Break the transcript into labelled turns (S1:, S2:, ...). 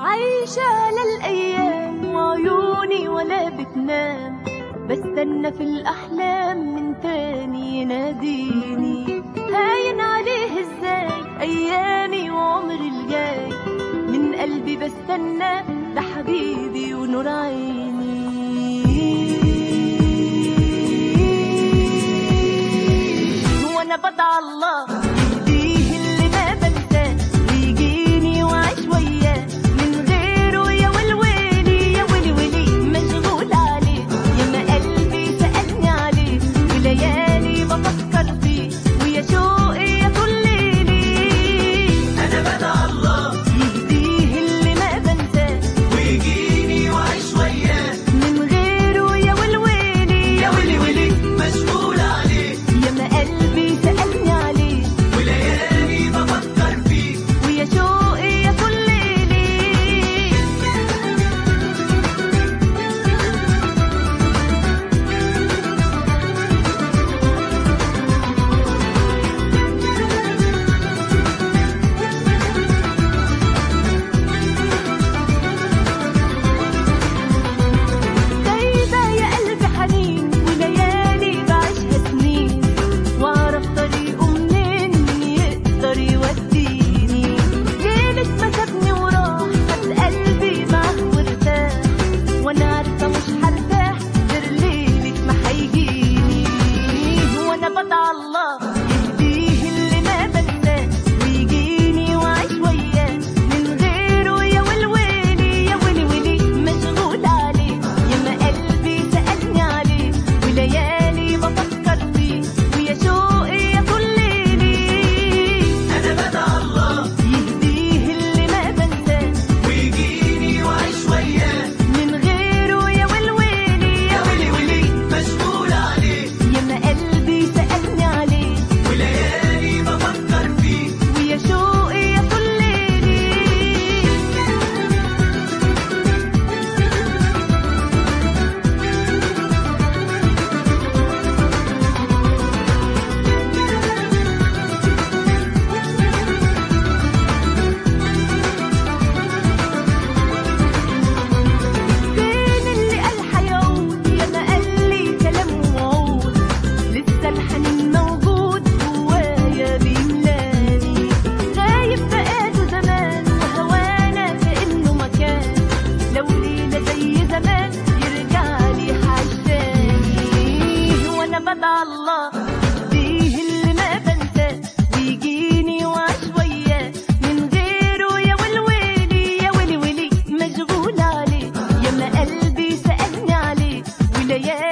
S1: عايشة للأيام وعيوني ولا بتنام بستنى في الأحلام من تاني يناديني هاين عليه ازاي أيامي وعمري الجاي من قلبي بستنى ده حبيبي ونور عيني وانا بدعى الله يهديه اللي ما بنساه ويجيني واعيش وياه من غيره يا ولويلي يا ولي ولي مشغول عليه يا ما قلبي سألني عليه وليالي بفكر فيه ويا شوقي يا طول ليلي
S2: انا بدعى الله
S1: يهديه اللي ما بنساه
S2: ويجيني واعيش وياه
S1: من غيره يا ولويلي
S2: يا ولي ولي مشغول عليه
S1: يا ما قلبي سألني عليه
S2: وليالي بفكر فيه
S1: ويا شوقي يا طول ليلي دايبة يا قلبي حنين وليالي بعيشها سنين واعرف طريقه منين مين يقدر يوديني ليلة ما سابني وراح خد قلبي معاه وارتاح وانا عارفة مش هرتاح غير ليلة ما هيجيني وانا بدعى الله يهديه اللي ما بنساه ويجيني واعيش وياه من غيره يا ولويلي يا ولي ولي مشغول عليه يا ما قلبي سألني عليه وليالي بفكر فيه ويا شوقي يا طول ليلي
S2: انا بدعى الله
S1: يهديه اللي ما بنساه
S2: ويجيني واعيش وياه
S1: من غيره يا ولويلي
S2: يا ولي ولي مشغول عليه
S1: يا ما قلبي سألني عليه
S2: وليالي بفكر فيه
S1: ويا شوقي يا طول ليلي فين اللي قال حيعود يا ما قال لي كلام وعود لسه الحنين موجود جوايا بيملاني غايب بقاله زمان وهوانا كأنه مكان لو ليلة زي زمان يرجع لي حشاني وانا بدعى الله يهديه اللي ما بنساه ويجيني واعيش وياه من غيره يا ولويلي يا ولي ولي مشغول عليه يا ما قلبي سألني عليه وليالي